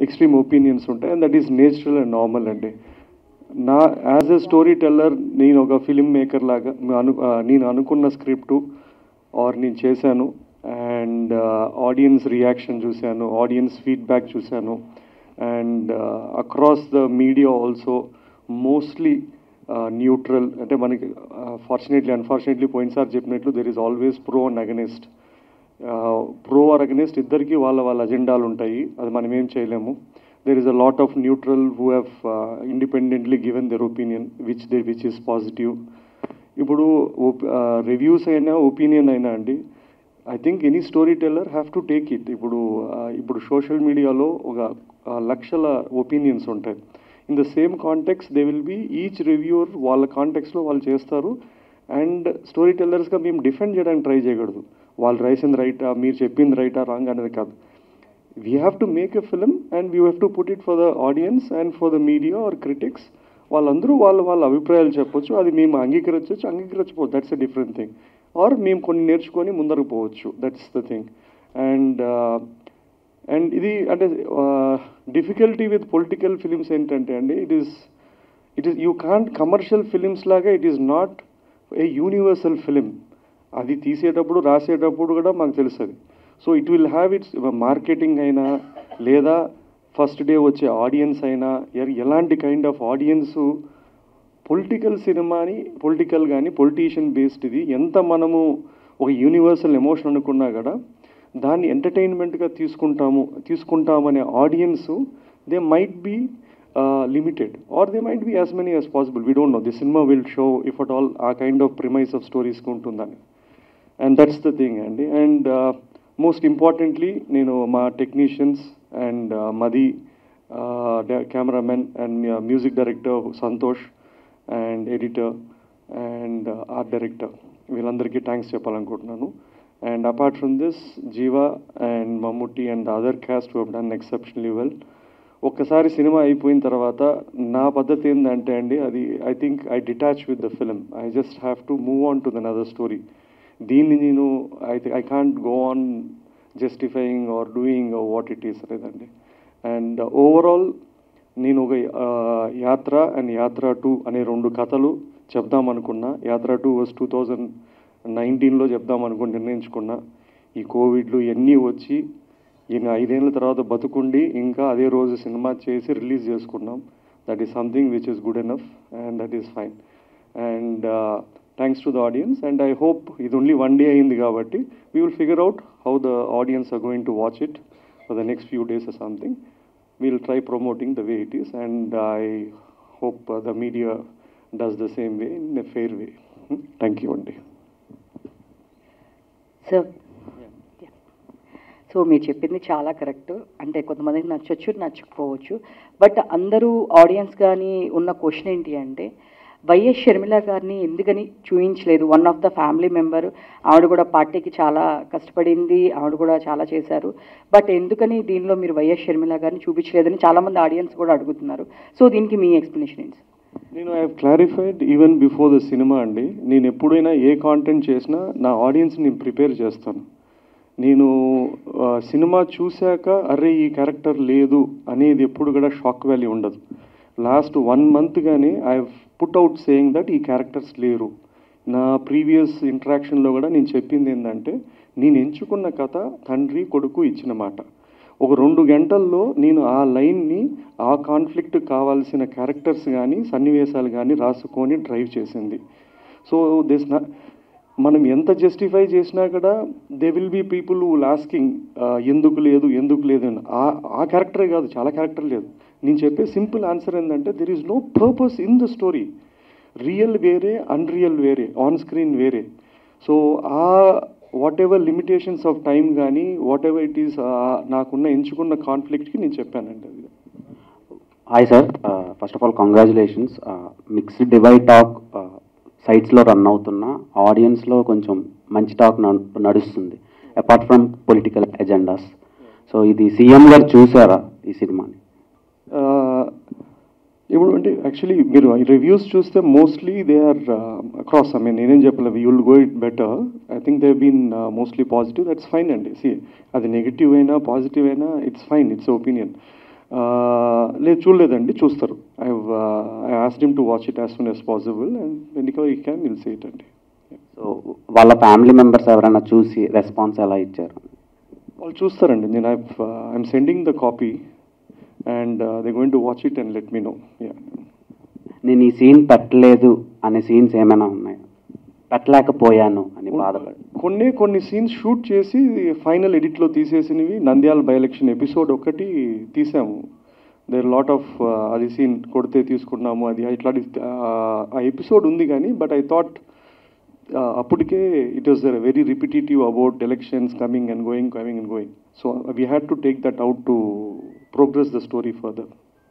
Extreme opinions ఉంటాయి and that is natural and normal అండి నా యాజ్ ఎ స్టోరీ టెల్లర్ నేను ఒక ఫిలిం మేకర్ లాగా అను ఆ, నేను అనుకున్న స్క్రిప్టు ఆర్ నేను చేశాను అండ్ ఆడియన్స్ రియాక్షన్ చూశాను ఆడియన్స్ ఫీడ్బ్యాక్ చూశాను and across the media also mostly neutral అంటే మనకి ఫార్చునేట్లీ అన్ఫార్చునేట్లీ పోయినసారి చెప్పినట్లు there is always pro and against pro or against ఇద్దరికి వాళ్ళ వాళ్ళ అజెండాలు ఉంటాయి అది మనం ఏం చేయలేము there is a lot of neutral who have independently given their opinion which they which is positive ఇప్పుడు రివ్యూస్ అయినా ఒపీనియన్ అయినా అండి I think any story teller have to take it ఇప్పుడు ఆ, ఇప్పుడు సోషల్ మీడియాలో ఒక ఆ, లక్షల ఒపీనియన్స్ ఉంటాయి in the same context they will be each reviewer వాళ్ళ కాంటెక్స్లో వాళ్ళు చేస్తారు అండ్ స్టోరీ టెల్లర్స్గా మేము డిఫెండ్ చేయడానికి ట్రై చేయకూడదు వాళ్ళు రాసింది రైటా మీరు చెప్పింది రైటా రాంగ్ అనేది కాదు we have to make a film and we have to put it for the audience and for the media or critics వాళ్ళందరూ వాళ్ళ వాళ్ళ అభిప్రాయాలు చెప్పొచ్చు అది మేము అంగీకరించవచ్చు అంగీకరించకపోవచ్చు that's a different thing or మేము కొన్ని నేర్చుకొని ముందరకు పోవచ్చు that's the thing and and ఇది అంటే డిఫికల్టీ విత్ పొలిటికల్ ఫిలిమ్స్ ఏంటంటే అండి it is it is you can't commercial films లాగా it is not a universal film అది తీసేటప్పుడు రాసేటప్పుడు కూడా మాకు తెలుస్తుంది so it will have its marketing అయినా లేదా ఫస్ట్ డే వచ్చే ఆడియన్స్ అయినా ఎ- ఎలాంటి కైండ్ ఆఫ్ ఆడియన్స్ పొలిటికల్ సినిమాని పొలిటికల్ కానీ పొలిటీషియన్ బేస్డ్ ఇది ఎంత మనము ఒక యూనివర్సల్ ఎమోషన్ అనుకున్నా కూడా దాన్ని ఎంటర్టైన్మెంట్గా తీసుకుంటాము తీసుకుంటామనే audience they might be limited or they might be as many as possible we don't know the cinema will show if at all uh kind of premise of స్టోరీస్కి ఉంటుందని అండ్ దట్స్ ద థింగ్ అండి and most importantly నేను మా technicians and మది cameraman and music director Santosh and editor and art director వీళ్ళందరికీ thanks చెప్పాలనుకుంటున్నాను and apart from this Jiiva and Mammootty and other caste who done exceptionally well ఒక్కసారి cinema అయిపోయిన తర్వాత నా పద్ధతి ఏంటంటే అండి అది I think I detach with the film I just have to move on to then other story దీన్ని నేను I I can't go on justifying or doing what it is లేదండి అండ్ ఓవరాల్ నేను ఒక ఆ, యాత్ర అండ్ యాత్ర two అనే రెండు కథలు చెప్దాం అనుకున్నా యాత్ర టూ వాజ్ టూ థౌజండ్ నైన్టీన్లో చెప్దాం అనుకుని నిర్ణయించుకున్నా ఈ కోవిడ్లు ఇవన్నీ వచ్చి ఈయన ఐదేళ్ళ తర్వాత బతుకుండి ఇంకా అదే రోజు సినిమా చేసి రిలీజ్ చేసుకున్నాం that is something which is good enough and that is fine and thanks to the audience and I hope ఇది ఓన్లీ వన్ డే అయింది కాబట్టి we will figure out how the audience are going to watch it for the next few days or something we'll try promoting the way it is and I hope uh, the media does the same way in a fair way. Hmm? Thank you, Andy. So so మీరు చెప్పింది చాలా correct అంటే కొంతమందికి నచ్చొచ్చు నచ్చకపోవచ్చు but అందరూ audience కానీ ఉన్న question ఏంటి అంటే వైఎస్ షర్మిల గారిని ఎందుకని చూయించలేదు one of the family member ఆవిడ కూడా పార్టీకి చాలా కష్టపడింది ఆవిడ కూడా చాలా చేశారు బట్ ఎందుకని దీనిలో మీరు వైఎస్ షర్మిల గారిని చూపించలేదని చాలామంది ఆడియన్స్ కూడా అడుగుతున్నారు సో దీనికి మీ ఎక్స్ప్లెనేషన్ ఏంటి నేను I have clarified even before the cinema అండి నేను ఎప్పుడైనా ఏ కాంటెంట్ చేసినా నా ఆడియన్స్ నేను ప్రిపేర్ చేస్తాను నేను ఆ, సినిమా చూశాక అరే ఈ క్యారెక్టర్ లేదు అనేది ఎప్పుడు కూడా షాక్ వాల్యూ ఉండదు లాస్ట్ వన్ మంత్గానే I put out saying that ఈ క్యారెక్టర్స్ లేరు నా ప్రీవియస్ ఇంటరాక్షన్లో కూడా నేను చెప్పింది ఏంటంటే నేను ఎంచుకున్న కథ తండ్రి కొడుకు ఇచ్చిన మాట ఒక రెండు గంటల్లో నేను ఆ లైన్ని ఆ కాన్ఫ్లిక్ట్ కావాల్సిన క్యారెక్టర్స్ కానీ సన్నివేశాలు కానీ రాసుకొని డ్రైవ్ చేసింది సో దిస్ నా మనం ఎంత జస్టిఫై చేసినా కూడా they will be people asking ఎందుకు లేదు ఎందుకు లేదు అని ఆ ఆ క్యారెక్టరే కాదు చాలా క్యారెక్టర్ లేదు నేను చెప్పే సింపుల్ ఆన్సర్ ఏంటంటే there is no purpose in the story real వేరే అన్రియల్ వేరే ఆన్ స్క్రీన్ వేరే so uh whatever limitations of time కానీ వాట్ ఎవర్ ఇట్ ఈస్ నాకున్న ఎంచుకున్న కాన్ఫ్లిక్ట్కి నేను చెప్పానండి అది hi sir first of all congratulations mixed divide talk సైట్స్లో రన్ అవుతున్న ఆడియన్స్లో కొంచెం మంచి టాక్ నడుస్తుంది apart from political agendas so ఇది సీఎం గారు చూసారా ఈ సినిమాని Uh, ఇప్పుడు అంటే యాక్చువల్లీ మీరు రివ్యూస్ చూస్తే mostly they are across I mean నేనేం చెప్పలేదు you will go it better I think they been mostly positive that's fine అండి సి అది నెగిటివ్ అయినా పాజిటివ్ అయినా ఇట్స్ ఫైన్ ఇట్స్ ఒపీనియన్ లేదు చూడలేదండి చూస్తారు I I asked him to watch it as soon as possible and వెనికో he can will see it అండి so వాళ్ళ ఫ్యామిలీ మెంబర్స్ ఎవరైనా చూసి రెస్పాన్స్ ఎలా ఇచ్చారు వాళ్ళు చూస్తారండి నేను I I'm sending the copy and they going to watch it and let me know yeah నేను ఈ సీన్ పెట్టలేదు అనే సీన్స్ ఏమైనా ఉన్నాయా పెట్టలేకపోయాను అని బాధపడి కొన్ని కొన్ని సీన్స్ షూట్ చేసి ఫైనల్ ఎడిట్లో తీసేసినవి నంద్యాల బై ఎలక్షన్ ఎపిసోడ్ ఒకటి తీసాము దేర్ లాట్ ఆఫ్ అది సీన్ కొడితే తీసుకున్నాము అది ఇట్లాంటి ఆ ఎపిసోడ్ ఉంది కానీ బట్ ఐ థాట్ అప్పటికే it was very repetitive about elections coming and going coming and going so we had to take that out to progress the story further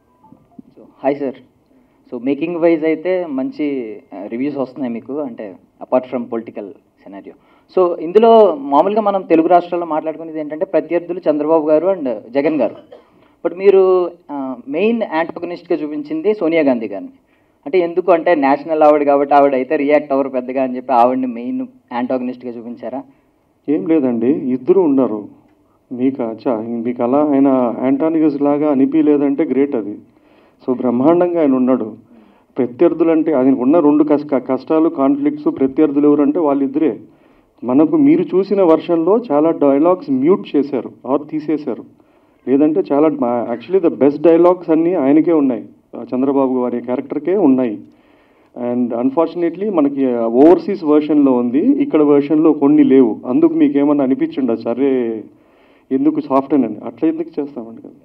so hi sir so making wise అయితే మంచి reviews వస్తున్నాయి మీకు అంటే apart from political scenario so ఇందులో మామూలుగా మనం తెలుగు రాష్ట్రాల్లో మాట్లాడుకునేది ఏంటంటే ప్రత్యర్థులు చంద్రబాబు గారు అండ్ జగన్ గారు బట్ మీరు మెయిన్ యాంటోగనిస్ట్గా చూపించింది సోనియా గాంధీ గారిని అంటే ఎందుకు అంటే నేషనల్ ఆవిడ కాబట్టి ఆవిడ అయితే రియాక్ట్ అవ్వరు పెద్దగా అని చెప్పి ఆవిడని మెయిన్ యాంటోగనిస్ట్గా చూపించారా ఏం లేదండి ఇద్దరు ఉన్నారు మీకు అచ్చా మీకు అలా ఆయన యాంటానిగస్ లాగా అనిపించలేదంటే గ్రేట్ అది సో బ్రహ్మాండంగా ఆయన ఉన్నాడు ప్రత్యర్థులు అంటే ఆయనకు ఉన్న రెండు కష్ట కష్టాలు కాన్ఫ్లిక్ట్స్ ప్రత్యర్థులు ఎవరంటే వాళ్ళిద్దరే మనకు మీరు చూసిన వర్షన్లో చాలా డైలాగ్స్ మ్యూట్ చేశారు ఆర్ తీసేశారు లేదంటే చాలా యాక్చువల్లీ ద బెస్ట్ డైలాగ్స్ అన్నీ ఆయనకే ఉన్నాయి ఆ చంద్రబాబు గారి క్యారెక్టర్కే ఉన్నాయి అండ్ అన్ఫార్చునేట్లీ మనకి ఓవర్సీస్ వర్షన్లో ఉంది ఇక్కడ వర్షన్లో కొన్ని లేవు అందుకు మీకు ఏమన్నా అనిపించిండొచ్చు అరే ఎందుకు సాఫ్ట్ అని అట్లా ఎందుకు చేస్తామండి కదా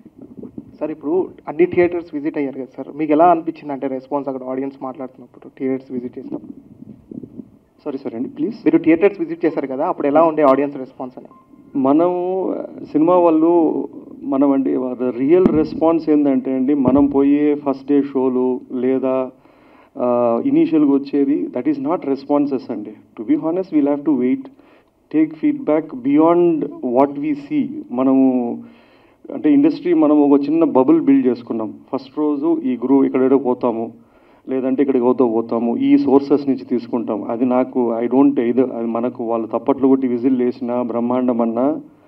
సార్ ఇప్పుడు అన్ని థియేటర్స్ విజిట్ అయ్యారు కదా సార్ మీకు ఎలా అనిపించింది అంటే రెస్పాన్స్ అక్కడ ఆడియన్స్ మాట్లాడుతున్నప్పుడు థియేటర్స్ విజిట్ చేసినప్పుడు సారీ సారీ అండి ప్లీజ్ మీరు థియేటర్స్ విజిట్ చేశారు కదా అప్పుడు ఎలా ఉండే ఆడియన్స్ రెస్పాన్స్ అని మనం సినిమా వాళ్ళు మనం అండి రియల్ రెస్పాన్స్ ఏంటంటే అండి మనం పోయే ఫస్ట్ డే షోలు లేదా ఇనీషియల్గా వచ్చేది దట్ ఈస్ నాట్ రెస్పాన్సెస్ అండి to be honest we'll have to wait take feedback beyond what we see మనము అంటే ఇండస్ట్రీ మనం ఒక చిన్న బబుల్ బిల్డ్ చేసుకున్నాం ఫస్ట్ రోజు ఈ గురు ఇక్కడ పోతాము లేదంటే ఇక్కడికి అవుతూ పోతాము ఈ సోర్సెస్ నుంచి తీసుకుంటాం అది నాకు ఐ డోంట్ ఇది అది మనకు వాళ్ళు తప్పట్లు కొట్టి విజిల్ వేసినా బ్రహ్మాండం అన్నా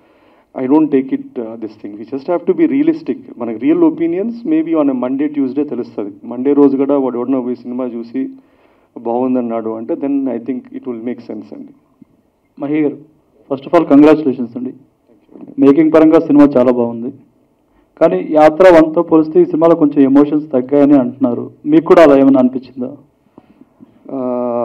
I don't take it this thing we just have to be realistic మనకి real opinions maybe on Monday Tuesday తెలుస్తుంది మండే రోజు కూడా వాడు ఎవడనో పోయి సినిమా చూసి బాగుందన్నాడు అంటే then I think it will make sense అండి మహి గారు ఫస్ట్ ఆఫ్ ఆల్ కంగ్రాచులేషన్స్ అండి మేకింగ్ పరంగా సినిమా చాలా బాగుంది కానీ యాత్ర వన్తో పోలిస్తే ఈ సినిమాలో కొంచెం ఎమోషన్స్ తగ్గాయని అంటున్నారు మీకు కూడా అలా ఏమైనా అనిపించిందా ఆ,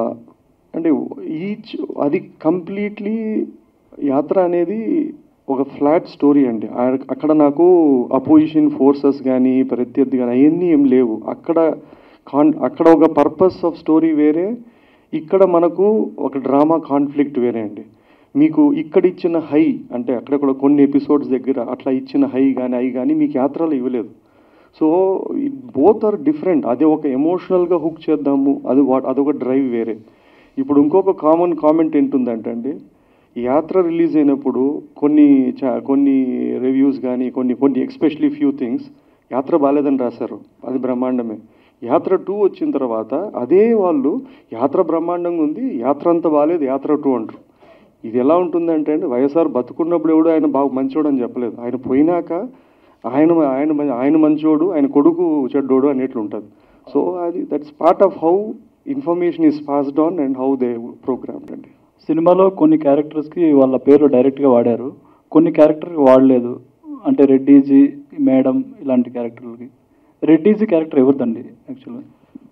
అంటే ఈచ్ అది కంప్లీట్లీ యాత్ర అనేది ఒక ఫ్లాట్ స్టోరీ అండి ఆ- అక్కడ నాకు అపోజిషన్ ఫోర్సెస్ కానీ ప్రత్యర్థి కానీ అవన్నీ ఏం లేవు అక్కడ కాన్ అక్కడ ఒక పర్పస్ ఆఫ్ స్టోరీ వేరే ఇక్కడ మనకు ఒక డ్రామా కాన్ఫ్లిక్ట్ వేరే అండి మీకు ఇక్కడ ఇచ్చిన హై అంటే అక్కడక్కడ కొన్ని ఎపిసోడ్స్ దగ్గర అట్లా ఇచ్చిన హై కానీ అవి కానీ మీకు యాత్రలో ఇవ్వలేదు సో బోత్ ఆర్ డిఫరెంట్ అదే ఒక ఎమోషనల్గా హుక్ చేద్దాము అది వా అదొక డ్రైవ్ వేరే ఇప్పుడు ఇంకొక కామన్ కామెంట్ ఏంటుందంటే అండి యాత్ర రిలీజ్ అయినప్పుడు కొన్ని చా కొన్ని రివ్యూస్ కానీ కొన్ని కొన్ని ఎక్స్పెషలీ ఫ్యూ థింగ్స్ యాత్ర బాగాలేదని రాశారు అది బ్రహ్మాండమే యాత్ర టూ వచ్చిన తర్వాత అదే వాళ్ళు యాత్ర బ్రహ్మాండంగా ఉంది యాత్ర అంత బాగాలేదు యాత్ర టూ అంటారు ఇది ఎలా ఉంటుందంటే అండి వైఎస్ఆర్ బతుకున్నప్పుడు ఎవడు ఆయన బాగా మంచోడు అని చెప్పలేదు ఆయన పోయినాక ఆయన ఆయన ఆయన మంచోడు ఆయన కొడుకు చెడ్డోడు అనేట్లు ఉంటుంది సో అది that's part of how information is passed on and how they programmed అండి సినిమాలో కొన్ని క్యారెక్టర్స్కి వాళ్ళ పేర్లు డైరెక్ట్గా వాడారు కొన్ని క్యారెక్టర్కి వాడలేదు అంటే రెడ్డీజీ మేడం ఇలాంటి క్యారెక్టర్లకి రెడ్డీజీ క్యారెక్టర్ ఎవరిదండి యాక్చువల్గా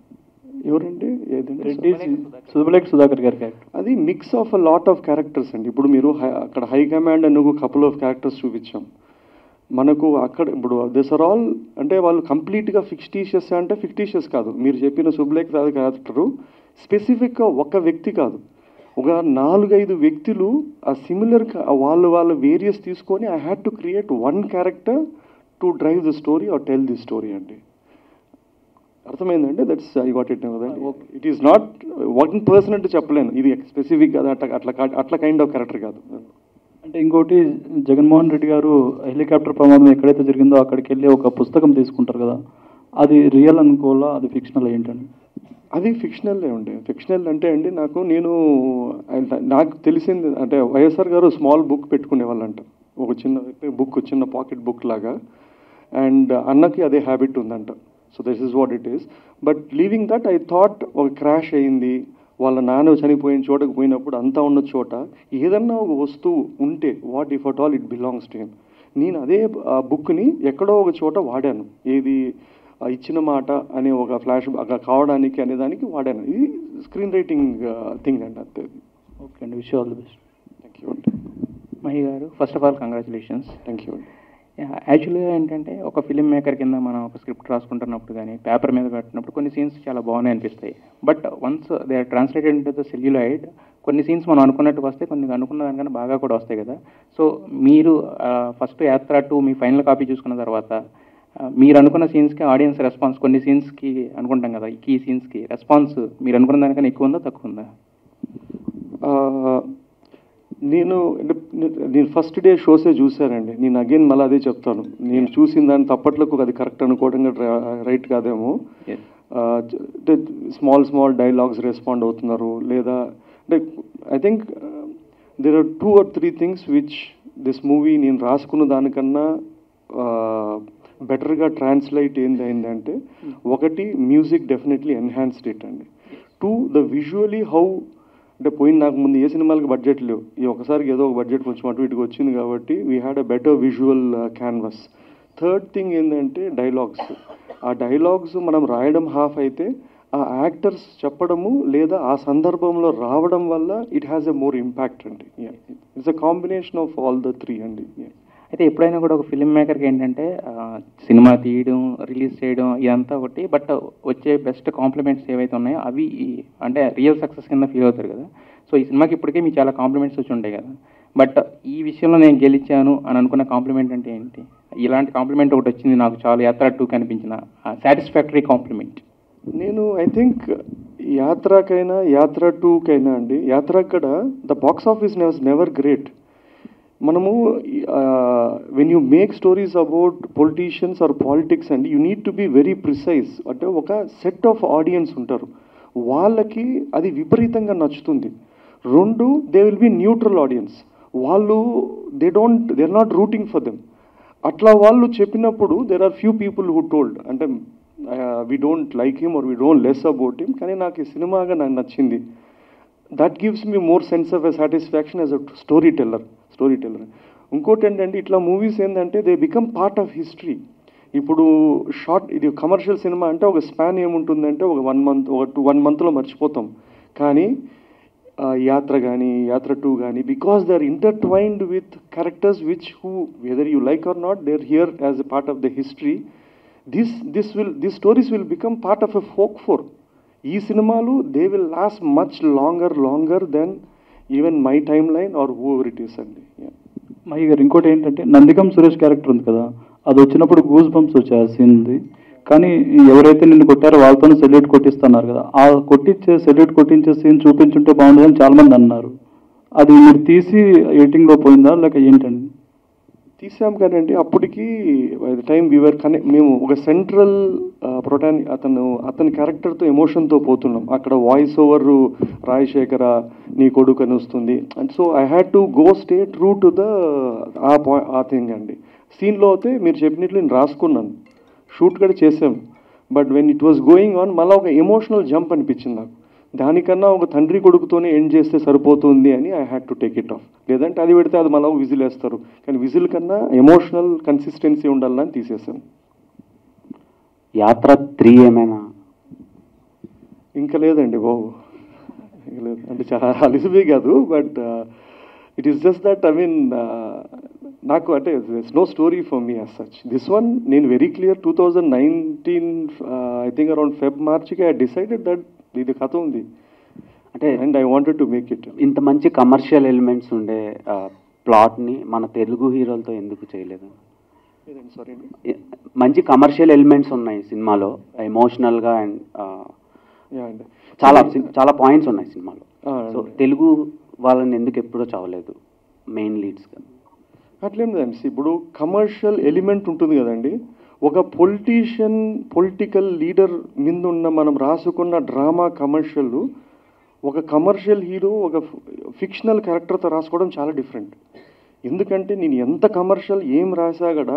ఎవరండి ఏదండి రెడ్డీజీ సుబ్బలేఖ సుధాకర్ గారి క్యారెక్టర్ అది mix of a lot of characters అండి ఇప్పుడు మీరు హై- అక్కడ హై కమాండ్ అని ఒక కపుల్ ఆఫ్ క్యారెక్టర్స్ చూపించాం మనకు అక్కడ ఇప్పుడు దిస్ ఆర్ ఆల్ అంటే వాళ్ళు కంప్లీట్గా ఫిక్స్టీషియస్ అంటే ఫిక్టీషియస్ కాదు మీరు చెప్పిన సుబ్లేఖ క్యారెక్టరు స్పెసిఫిక్గా ఒక వ్యక్తి కాదు ఒక నాలుగైదు వ్యక్తులు ఆ సిమిలర్ వాళ్ళు వాళ్ళ వేరియస్ తీసుకొని I had to create one character to drive the story or tell the story అండి అర్థమైందండి దట్స్ ఐ గాట్ ఇట్ కదండి it is not one person అంటే చెప్పలేను ఇది స్పెసిఫిక్ కాదు అట్లా అట్లా కా- అట్లా కైండ్ ఆఫ్ క్యారెక్టర్ కాదు అంటే ఇంకోటి జగన్మోహన్ రెడ్డి గారు హెలికాప్టర్ ప్రమాదం ఎక్కడైతే జరిగిందో అక్కడికి వెళ్ళి ఒక పుస్తకం తీసుకుంటారు కదా అది రియల్ అనుకోవాలా అది ఫిక్షనల్ ఏంటండి అది ఫిక్షనల్లే ఉండే ఫిక్షనల్ అంటే అండి నాకు నేను ఆయన- నాకు తెలిసింది అంటే వైఎస్ఆర్ గారు స్మాల్ బుక్ పెట్టుకునే వాళ్ళంట ఒక చిన్న బుక్ చిన్న పాకెట్ బుక్ లాగా అండ్ అన్నకి అదే హ్యాబిట్ ఉందంట so this is what it is but leaving that I thought ఒక క్రాష్ అయింది వాళ్ళ నాన్న చనిపోయిన చోటకు పోయినప్పుడు అంతా ఉన్న చోట ఏదన్నా ఒక వస్తువు ఉంటే what if at all it belongs to him నేను అదే బుక్ని ఎక్కడో ఒక చోట వాడాను ఏది ఆ ఇచ్చిన మాట అనే ఒక ఫ్లాష్ అక్కడ కావడానికి అనే దానికి వాడాను ఇది స్క్రీన్ రైటింగ్ థింగ్ అండి అంతే ఓకే అండి wish all the best thank you అండి మహి గారు first of all congratulations thank you అండి యాక్చువల్గా ఏంటంటే ఒక ఫిలిం మేకర్ కింద మనం ఒక స్క్రిప్ట్ రాసుకుంటున్నప్పుడు కానీ పేపర్ మీద పెట్టినప్పుడు కొన్ని సీన్స్ చాలా బాగున్నాయి అనిపిస్తాయి but once they are translated into the celluloid కొన్ని సీన్స్ మనం అనుకున్నట్టు వస్తాయి కొన్ని అనుకున్న దానికన్నా బాగా కూడా వస్తాయి కదా సో మీరు ఫస్ట్ యాత్ర టూ మీ ఫైనల్ కాపీ చూసుకున్న తర్వాత ఆ, మీరు అనుకున్న సీన్స్కి ఆడియన్స్ రెస్పాన్స్ కొన్ని సీన్స్కి అనుకుంటాం కదా ఈ సీన్స్కి రెస్పాన్స్ మీరు అనుకున్న దానికన్నా ఎక్కువ ఉందా తక్కువ ఉందా ఆ, నేను అంటే నేను ఫస్ట్ డే షోసే చూశానండి నేను అగైన్ మళ్ళీ అదే చెప్తాను నేను చూసిన దాన్ని తప్పట్లకు అది కరెక్ట్ అనుకోవడం రైట్ కాదేమో Yes. ఆ, జ- అంటే స్మాల్ స్మాల్ డైలాగ్స్ రెస్పాండ్ అవుతున్నారు లేదా అంటే I think there are two or three things which this movie నేను రాసుకున్న దానికన్నా బెటర్గా ట్రాన్స్లేట్ ఏంది అయిందంటే ఒకటి మ్యూజిక్ డెఫినెట్లీ ఎన్హాన్స్డ్ ఇట్ అండి టూ ద విజువలీ హౌ అంటే పోయిన నాకు ముందు ఏ సినిమాలకి బడ్జెట్ లేవు ఈ ఒకసారికి ఏదో ఒక బడ్జెట్ కొంచెం అటు ఇటుకు వచ్చింది కాబట్టి we had a better visual canvas third thing ఏంటంటే డైలాగ్స్ ఆ డైలాగ్స్ మనం రాయడం హాఫ్ అయితే ఆ యాక్టర్స్ చెప్పడము లేదా ఆ సందర్భంలో రావడం వల్ల it has a more impact అండి it's a combination of all the three అండి Yeah. అయితే ఎప్పుడైనా కూడా ఒక ఫిల్మ్ మేకర్కి ఏంటంటే ఆ, సినిమా తీయడం రిలీజ్ చేయడం ఇదంతా ఒకటి బట్ వచ్చే బెస్ట్ కాంప్లిమెంట్స్ ఏవైతే ఉన్నాయో అవి ఈ- అంటే రియల్ సక్సెస్ కింద ఫీల్ అవుతారు కదా సో ఈ సినిమాకి ఇప్పటికే మీకు చాలా కాంప్లిమెంట్స్ వచ్చి ఉంటాయి కదా బట్ ఈ విషయంలో నేను గెలిచాను అని అనుకున్న కాంప్లిమెంట్ అంటే ఏంటి ఇలాంటి కాంప్లిమెంట్ ఒకటి వచ్చింది నాకు చాలా యాత్ర టూ కనిపించిన సాటిస్ఫాక్టరీ కాంప్లిమెంట్ నేను ఐ థింక్ యాత్రకైనా యాత్ర టూకైనా అండి యాత్ర అక్కడ the box office was never great మనము when you make stories about politicians or politics అండి you need to be very precise అంటే ఒక సెట్ ఆఫ్ ఆడియన్స్ ఉంటారు వాళ్ళకి అది విపరీతంగా నచ్చుతుంది రెండు they will be neutral audience వాళ్ళు they don't they are not routing for them అట్లా వాళ్ళు చెప్పినప్పుడు there are few people who told అంటే we don't like him or we don't less about him కానీ నాకు ఈ సినిమాగా నాకు నచ్చింది that gives me more sense of a satisfaction as a story teller story teller ఇంకోటి ఏంటంటే ఇట్లా మూవీస్ ఏంటంటే they become part of history ఇప్పుడు షార్ట్ ఇది కమర్షియల్ సినిమా అంటే ఒక స్పాన్ ఏముంటుందంటే ఒక వన్ మంత్ ఒక టూ వన్ మంత్లో మర్చిపోతాం కానీ ఆ, యాత్ర కానీ యాత్ర టూ కానీ because they are intertwined with characters which who whether you like or not they are here as a part of the history this this will this stories will become part of a folk for ఈ సినిమాలు they will last much longer లాంగర్ even my timeline are are who whoever it is అండి Yeah. Mahi గారు ఇంకోటి ఏంటంటే Nandigam Suresh character ఉంది కదా అది వచ్చినప్పుడు గూస్ బంప్స్ వచ్చాయి ఆ సీన్ది కానీ ఎవరైతే నిన్ను కొట్టారో వాళ్ళతోనే సెల్యూట్ కొట్టిస్తున్నారు కదా ఆ కొట్టించే సెల్యూట్ కొట్టించే సీన్ చూపించుంటే బాగుండదని చాలా మంది అన్నారు అది మీరు తీసి ఎడిటింగ్లో పోయిందా లేక ఏంటండి తీసాం కానండి అప్పటికి by the time we're connect మేము ఒక సెంట్రల్ ప్రొటాని అతను అతని క్యారెక్టర్తో ఎమోషన్తో పోతున్నాం అక్కడ వాయిస్ ఓవర్ రాజశేఖర నీ కొడుకు అని వస్తుంది and so I had to go stay true to the uh పాయి ఆ థింగ్ అండి సీన్లో అయితే మీరు చెప్పినట్లు నేను రాసుకున్నాను షూట్ కూడా చేసాం but when it was going on మళ్ళీ ఒక ఎమోషనల్ జంప్ అనిపించింది నాకు దానికన్నా ఒక తండ్రి కొడుకుతోనే ఎండ్ చేస్తే సరిపోతుంది అని I had to take it off లేదంటే అది పెడితే అది మళ్ళీ విజిల్ వేస్తారు కానీ విజిల్ కన్నా ఎమోషనల్ కన్సిస్టెన్సీ ఉండాలని తీసేసాను యాత్ర త్రీ ఏమైనా ఇంకా లేదండి బాబు ఇంకా లేదు అంటే చాలా అలిసిపోయి కాదు but it is just that I mean నాకు అంటే no story for me as such this one నేను very clear two thousand nineteen I think around Feb మార్చ్కి ఐ డిసైడెడ్ దట్ ఇది కథ ఉంది అంటే and I wanted to make it ఇంత మంచి కమర్షియల్ ఎలిమెంట్స్ ఉండే ప్లాట్ని మన తెలుగు హీరోలతో ఎందుకు చేయలేదు సారీ ఎ- మంచి కమర్షియల్ ఎలిమెంట్స్ ఉన్నాయి సినిమాలో ఎమోషనల్గా అండ్ యా అండి చాలా చాలా పాయింట్స్ ఉన్నాయి సినిమాలో ఆ, సో తెలుగు వాళ్ళని ఎందుకు ఎప్పుడూ చదవలేదు మెయిన్ లీడ్స్గా అట్లేం లేదండి ఇప్పుడు కమర్షియల్ ఎలిమెంట్ ఉంటుంది కదండి ఒక పొలిటీషియన్ పొలిటికల్ లీడర్ మీద ఉన్న మనం రాసుకున్న డ్రామా కమర్షియల్ ఒక కమర్షియల్ హీరో ఒక ఫిక్షనల్ క్యారెక్టర్తో రాసుకోవడం చాలా డిఫరెంట్ ఎందుకంటే నేను ఎంత కమర్షియల్ ఏం రాసా కూడా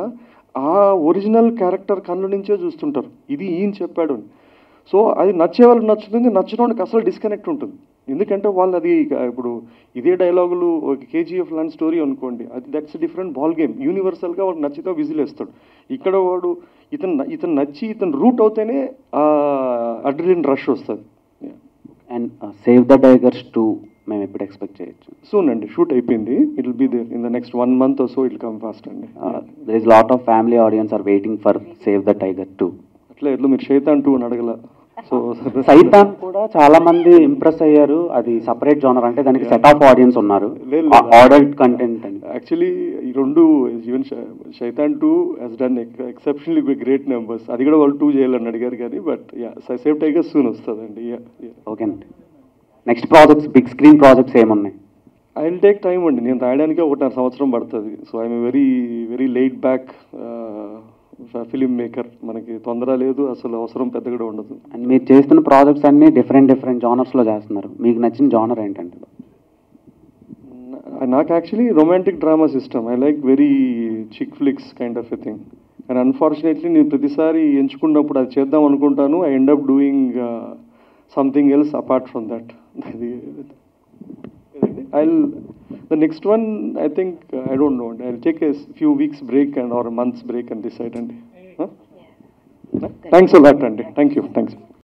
ఆ ఒరిజినల్ క్యారెక్టర్ కన్ను నుంచే చూస్తుంటారు ఇది ఈయన చెప్పాడు అని సో అది నచ్చే వాళ్ళకి నచ్చుతుంది నచ్చడానికి అసలు డిస్కనెక్ట్ ఉంటుంది ఎందుకంటే వాళ్ళు అది ఇక ఇప్పుడు ఇదే డైలాగులు ఒక కేజీఎఫ్ లాంటి స్టోరీ అనుకోండి అది దట్స్ డిఫరెంట్ బాల్ గేమ్ యూనివర్సల్గా వాడు నచ్చితే విజిల్ వేస్తాడు ఇక్కడ వాడు ఇతను ఇతను నచ్చి ఇతను రూట్ అవుతేనే అడ్రిలిన్ రష్ వస్తుంది and Save the Tigers two మేము ఎప్పుడు ఎక్స్పెక్ట్ చేయొచ్చు సూన్ అండి షూట్ అయిపోయింది it will be there in the next one month so it come fast అండి there is lot of family audience are waiting for Save the Tiger two అట్లా ఎట్లా మీరు శైతాన్ two అని అడగల సో సైతాన్ కూడా చాలా మంది ఇంప్రెస్ అయ్యారు అది సపరేట్ జోనర్ అంటే దానికి సెట్ ఆఫ్ ఆడియన్స్ ఉన్నారు లేదు, లేదు. ఆర్డర్డ్ కంటెంట్ అని యాక్చువల్లీ ఈ రెండు even Shaitan two he's done exceptionally great numbers అది కూడా వాళ్ళు టూ చేయాలని అడిగారు కానీ but yeah Save Tiger soon వస్తుందండి ఓకే అండి next projects big screen projects ఏమున్నాయి ఐ విల్ టేక్ టైం అండి నేను రాయడానికి ఒకటిన్నర సంవత్సరం పడుతుంది so I'm very very laid back film maker మనకి తొందర లేదు అసలు అవసరం పెద్దగా ఉండదు అండ్ మీరు చేస్తున్న ప్రాజెక్ట్స్ అన్ని డిఫరెంట్ డిఫరెంట్ జానర్స్లో చేస్తున్నారు మీకు నచ్చిన జానర్ ఏంటంటే నా- నాకు actually romantic drama system I like very chick flicks kind of a thing and unfortunately నేను ప్రతిసారి ఎంచుకున్నప్పుడు అది చేద్దాం అనుకుంటాను I end up doing something else apart from that అది I the next one I think I don't know అండి I take a few weeks break and or months break and decide అండి thanks a lot అండి thank you thanks